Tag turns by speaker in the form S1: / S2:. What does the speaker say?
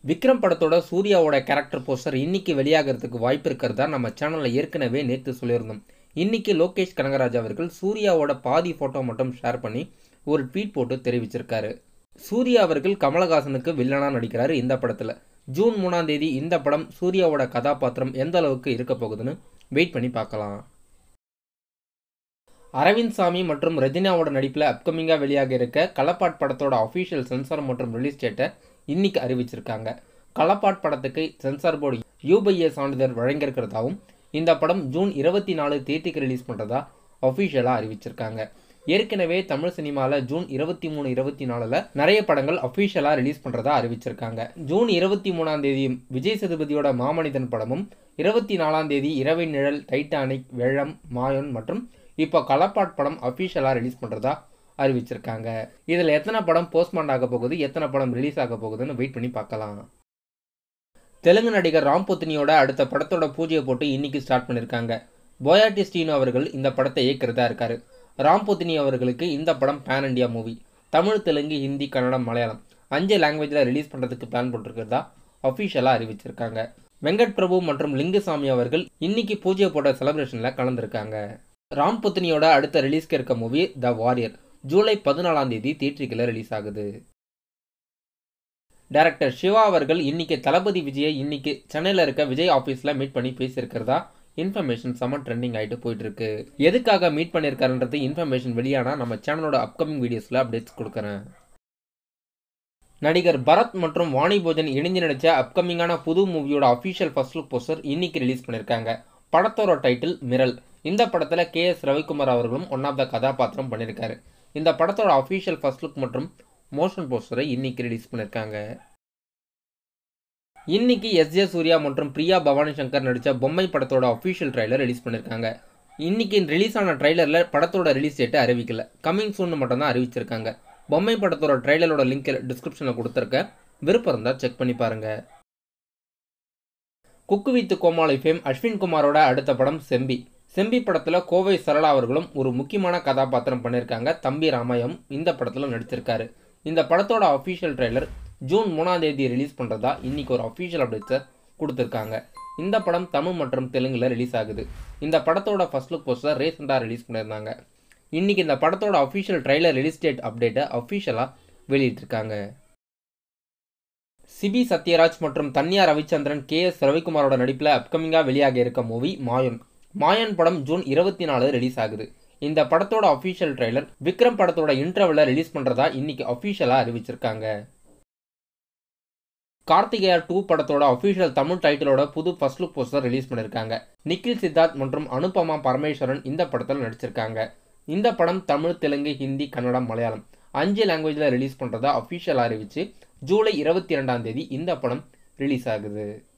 S1: விக்ரம் படத்தோட சூர்யாவோட character poster இன்னைக்கு வெளியாகிறதுக்கு வாய்ப்பு இருக்கிறதா நம்ம சேனலில் ஏற்கனவே நேற்று சொல்லியிருந்தோம் இன்னைக்கு லோகேஷ் கனகராஜ் அவர்கள் சூர்யாவோட பாதி ஃபோட்டோ மட்டும் ஷேர் பண்ணி ஒரு ட்வீட் போட்டு தெரிவிச்சிருக்காரு சூர்யா அவர்கள் கமலஹாசனுக்கு வில்லனா நடிக்கிறாரு இந்த படத்தில் ஜூன் மூணாம் தேதி இந்த படம் சூர்யாவோட கதாபாத்திரம் எந்த அளவுக்கு இருக்க போகுதுன்னு வெயிட் பண்ணி பார்க்கலாம் அரவிந்த் சாமி மற்றும் ரஜினாவோட நடிப்பில் அப்கமிங்காக வெளியாக இருக்க களப்பாட் படத்தோட அஃபீஷியல் சென்சார் மற்றும் ரிலீஸ் டேட்டை இன்னைக்கு அறிவிச்சிருக்காங்க களப்பாட் படத்துக்கு சென்சார் போர்டு யூபிஏ சான்றிதழ் வழங்கியிருக்கிறதாவும் இந்த படம் ஜூன் இருபத்தி நாலு தேதிக்கு ரிலீஸ் பண்ணுறதா அஃபீஷியலாக அறிவிச்சிருக்காங்க ஏற்கனவே தமிழ் சினிமாவில் ஜூன் இருபத்தி மூணு இருபத்தி நாலில் நிறைய படங்கள் அஃபீஷியலாக ரிலீஸ் பண்ணுறதா அறிவிச்சிருக்காங்க ஜூன் இருபத்தி மூணாம் தேதி விஜய் சேதுபதியோட மாமனிதன் படமும் இருபத்தி நாலாம் தேதி இரவின் நிழல் டைட்டானிக் வெள்ளம் மாயன் மற்றும் இப்போ களப்பாட் படம் அஃபீஷியலாக ரிலீஸ் பண்ணுறதா அறிவிச்சிருக்காங்க இதில் எத்தனை படம் போஸ்ட்மார்ட் ஆக போகுது எத்தனை படம் ரிலீஸ் ஆக போகுதுன்னு வெயிட் பண்ணி பார்க்கலாம் தெலுங்கு நடிகர் ராம் பொத்னியோட அடுத்த படத்தோட பூஜையை போட்டு இன்னைக்கு ஸ்டார்ட் பண்ணியிருக்காங்க போயாட்டி ஸ்டீனோ அவர்கள் இந்த படத்தை இயக்கிறதா இருக்காரு ராம் பொத்னி அவர்களுக்கு இந்த படம் pan India movie Tamil Telugu Hindi Kannada Malayalam அஞ்சு லாங்குவேஜில் ரிலீஸ் பண்ணுறதுக்கு பிளான் போட்டிருக்கிறதா அஃபிஷியலாக அறிவிச்சிருக்காங்க வெங்கட் பிரபு மற்றும் லிங்குசாமி அவர்கள் இன்னைக்கு பூஜை போட்ட செலிப்ரேஷனில் கலந்துருக்காங்க ராம் பொத்னியோட அடுத்த ரிலீஸ்க்கு இருக்க மூவி த வாரியர் ஜூலை பதினாலாம் தேதி தியேட்டருக்கில் ரிலீஸ் ஆகுது டைரக்டர் சிவா அவர்கள் இன்னைக்கு தளபதி விஜயை இன்னைக்கு சென்னையில் இருக்க விஜய் ஆஃபீஸில் மீட் பண்ணி பேசியிருக்கிறதா இன்ஃபர்மேஷன் செம்ம ட்ரெண்டிங் ஆகிட்டு போயிட்டு இருக்கு எதுக்காக மீட் பண்ணியிருக்காருன்றது இன்ஃபர்மேஷன் வெளியானால் நம்ம சேனலோட அப்கமிங் வீடியோஸில் அப்டேட்ஸ் கொடுக்குறேன் நடிகர் பரத் மற்றும் வாணி போஜன் இணைஞ்சு நடித்த அப்கமிங்கான புது மூவியோட அஃபீஷியல் ஃபர்ஸ்ட் லுக் போஸ்டர் இன்னைக்கு ரிலீஸ் பண்ணியிருக்காங்க படத்தோட டைட்டில் மிரல் இந்த படத்தில் கே எஸ் ரவிக்குமார் அவர்களும் ஒன் ஆஃப் த கதாபாத்திரம் பண்ணியிருக்காரு இந்த படத்தோட அஃபீஷியல் ஃபர்ஸ்ட் லுக் மற்றும் மோஷன் போஸ்டரை இன்னைக்கு ரிலீஸ் பண்ணியிருக்காங்க இன்னைக்கு எஸ் ஜே சூர்யா மற்றும் பிரியா பவானி சங்கர் நடித்த பொம்மை படத்தோட அஃபீஷியல் ட்ரைலர் ரிலீஸ் பண்ணியிருக்காங்க இன்னைக்கு ரிலீஸ் ஆன ட்ரைலரில் படத்தோட ரிலீஸ் டேட்டை அறிவிக்கல கம்மிங் சூன் மட்டும் தான் அறிவிச்சிருக்காங்க பொம்மை படத்தோட ட்ரைலரோட லிங்க் டிஸ்கிரிப்ஷனில் கொடுத்துருக்க விருப்பம் இருந்தால் செக் பண்ணி பாருங்க cook with Comali fame Ashwin குமாரோட அடுத்த படம் செம்பி செம்பி படத்தில் கோவை சரளா அவர்களும் ஒரு முக்கியமான கதாபாத்திரம் பண்ணியிருக்காங்க தம்பி ராமாயம் இந்த படத்தில் நடிச்சிருக்காரு இந்த படத்தோட அஃபீஷியல் ட்ரைலர் ஜூன் மூணாம் தேதி ரிலீஸ் பண்ணுறதா இன்னைக்கு ஒரு அஃபீஷியல் அப்டேட்ஸை கொடுத்துருக்காங்க இந்த படம் தமிழ் மற்றும் தெலுங்கில் ரிலீஸ் ஆகுது இந்த படத்தோட ஃபர்ஸ்ட் லுக் போஸ்டர் ரீசெண்டாக ரிலீஸ் பண்ணியிருந்தாங்க இன்னைக்கு இந்த படத்தோட அஃபீஷியல் ட்ரைலர் ரிலீஸ் டேட் அப்டேட்டை அஃபீஷியலாக வெளியிட்டிருக்காங்க சிபி சத்யராஜ் மற்றும் தன்யா ரவிச்சந்திரன் கே எஸ் ரவிக்குமாரோட நடிப்பில் அப்கமிங்காக வெளியாக இருக்க மூவி மாயன் மாயன் படம் ஜூன் இருபத்தி நாலு ரிலீஸ் ஆகுது இந்த படத்தோட அஃபீஷியல் ட்ரைலர் விக்ரம் படத்தோட இன்டர்வலில் ரிலீஸ் பண்ணுறதா இன்னைக்கு அஃபீஷியலாக அறிவிச்சிருக்காங்க கார்த்திகேயா டூ படத்தோட அஃபீஷியல் தமிழ் டைட்டிலோட புது ஃபர்ஸ்ட் லுக் போஸ்டர் ரிலீஸ் பண்ணியிருக்காங்க நிக்கில் சித்தார்த் மற்றும் அனுபமா பரமேஸ்வரன் இந்த படத்தில் நடிச்சிருக்காங்க இந்த படம் தமிழ் தெலுங்கு ஹிந்தி கன்னடம் மலையாளம் அஞ்சு லாங்குவேஜில் ரிலீஸ் பண்ணுறதா அஃபீஷியல் அறிவிச்சு ஜூலை இருபத்தி ரெண்டாம் தேதி இந்த படம் ரிலீஸ் ஆகுது